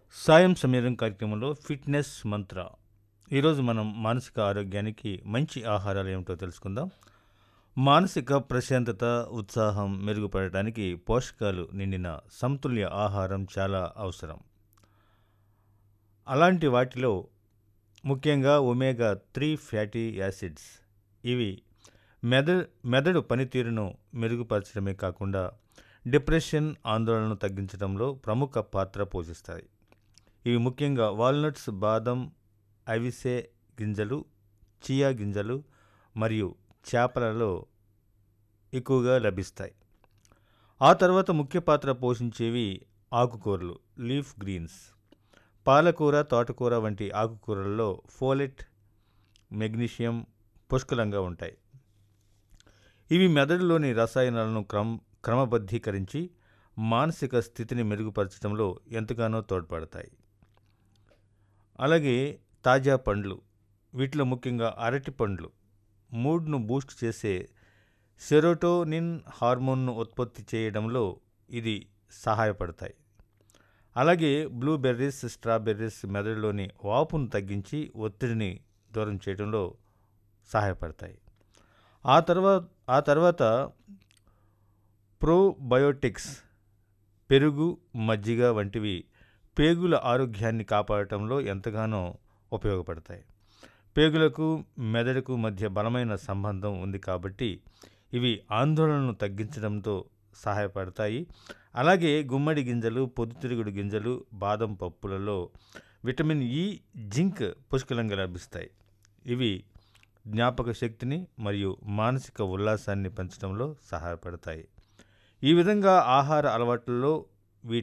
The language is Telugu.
సాయం సమీరం కార్యక్రమంలో ఫిట్నెస్ మంత్ర ఈరోజు మనం మానసిక ఆరోగ్యానికి మంచి ఆహారాలు ఏమిటో తెలుసుకుందాం మానసిక ప్రశాంతత ఉత్సాహం మెరుగుపడటానికి పోషకాలు నిండిన సమతుల్య ఆహారం చాలా అవసరం అలాంటి వాటిలో ముఖ్యంగా ఒమేగా త్రీ ఫ్యాటీ యాసిడ్స్ ఇవి మెదడు మెదడు పనితీరును మెరుగుపరచడమే కాకుండా డిప్రెషన్ ఆందోళనను తగ్గించడంలో ప్రముఖ పాత్ర పోషిస్తాయి ఇవి ముఖ్యంగా వాల్నట్స్ బాదం అవిసె గింజలు చియా గింజలు మరియు చేపలలో ఎక్కువగా లభిస్తాయి ఆ తర్వాత ముఖ్య పాత్ర పోషించేవి ఆకుకూరలు లీఫ్ గ్రీన్స్ పాలకూర తోటకూర వంటి ఆకుకూరలలో ఫోలెట్ మెగ్నీషియం పుష్కలంగా ఉంటాయి ఇవి మెదడులోని రసాయనాలను క్రమ క్రమబద్ధీకరించి మానసిక స్థితిని మెరుగుపరచడంలో ఎంతగానో తోడ్పడతాయి అలాగే తాజా పండ్లు వీటిలో ముఖ్యంగా అరటి పండ్లు మూడ్ను బూస్ట్ చేసే సెరోటోనిన్ హార్మోన్ను ఉత్పత్తి చేయడంలో ఇది సహాయపడతాయి అలాగే బ్లూబెర్రీస్ స్ట్రాబెర్రీస్ మెదడులోని వాపును తగ్గించి ఒత్తిడిని దూరం చేయడంలో సహాయపడతాయి ఆ తర్వాత ఆ తర్వాత ప్రోబయోటిక్స్ పెరుగు మజ్జిగ వంటివి పేగుల ఆరోగ్యాన్ని కాపాడటంలో ఎంతగానో ఉపయోగపడతాయి పేగులకు మెదడుకు మధ్య బలమైన సంబంధం ఉంది కాబట్టి ఇవి ఆందోళనను తగ్గించడంతో సహాయపడతాయి అలాగే గుమ్మడి గింజలు పొద్దుతిరుగుడు గింజలు బాదం పప్పులలో విటమిన్ ఇ జింక్ పుష్కలంగా లభిస్తాయి ఇవి జ్ఞాపక శక్తిని మరియు మానసిక ఉల్లాసాన్ని పెంచడంలో సహాయపడతాయి ఈ విధంగా ఆహార అలవాట్లలో